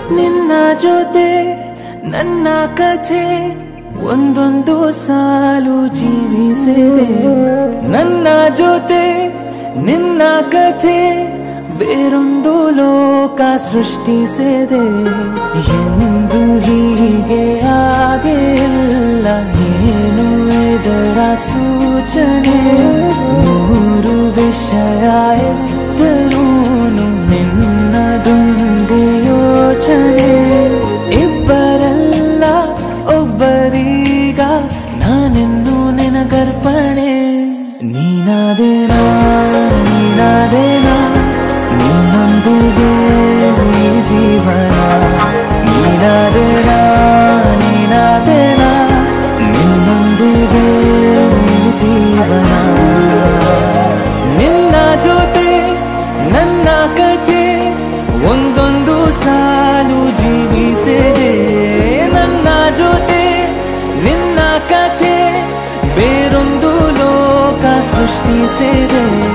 ನಿನ್ನ ಜೊತೆ ನನ್ನ ಕಥೆ ಒಂದೊಂದು ಸಾಲು ಜೀವಿಸಿದೆ ನನ್ನ ಜೊತೆ ನಿನ್ನ ಕಥೆ ಬೇರೊಂದು ಲೋಕ ಸೃಷ್ಟಿಸಿದೆ ಎಂದು ಹೀಗೆ ಆಗಿಲ್ಲ ಏನು ಇದರ ಸೂಚನೆ ನೂರು ವಿಷಯ ಎತ್ತರೂನು ನಿನ್ನದೊಂದೇ ಯೋಚನೆ ಇಬ್ಬರಲ್ಲ ಒಬ್ಬರೀಗ ನಾನೆನ್ನು ನಿನಗರ್ಪಣೆ ನೀನಾದೇನಾ ನೀನಾದೇನಾ ನಿನ್ನೊಂದಿಗೆ ಈ ಜೀವನ ನೀನಾದೇನಾ ನೀನಾದೇನಾ ನಿನ್ನೊಂದಿಗೆ ಈ ಜೀವನ ನಿನ್ನ ಜೊತೆ ನನ್ನ ಕಥೆ ಒಂದೊಂದು ಸಾಲು ಜೀವಿಸಿದೆ ನನ್ನ ಜೊತೆ ನಿನ್ನ ಕಥೆ ಬೇರೊಂದು ಲೋಕ ಸೃಷ್ಟಿಸಿದೆ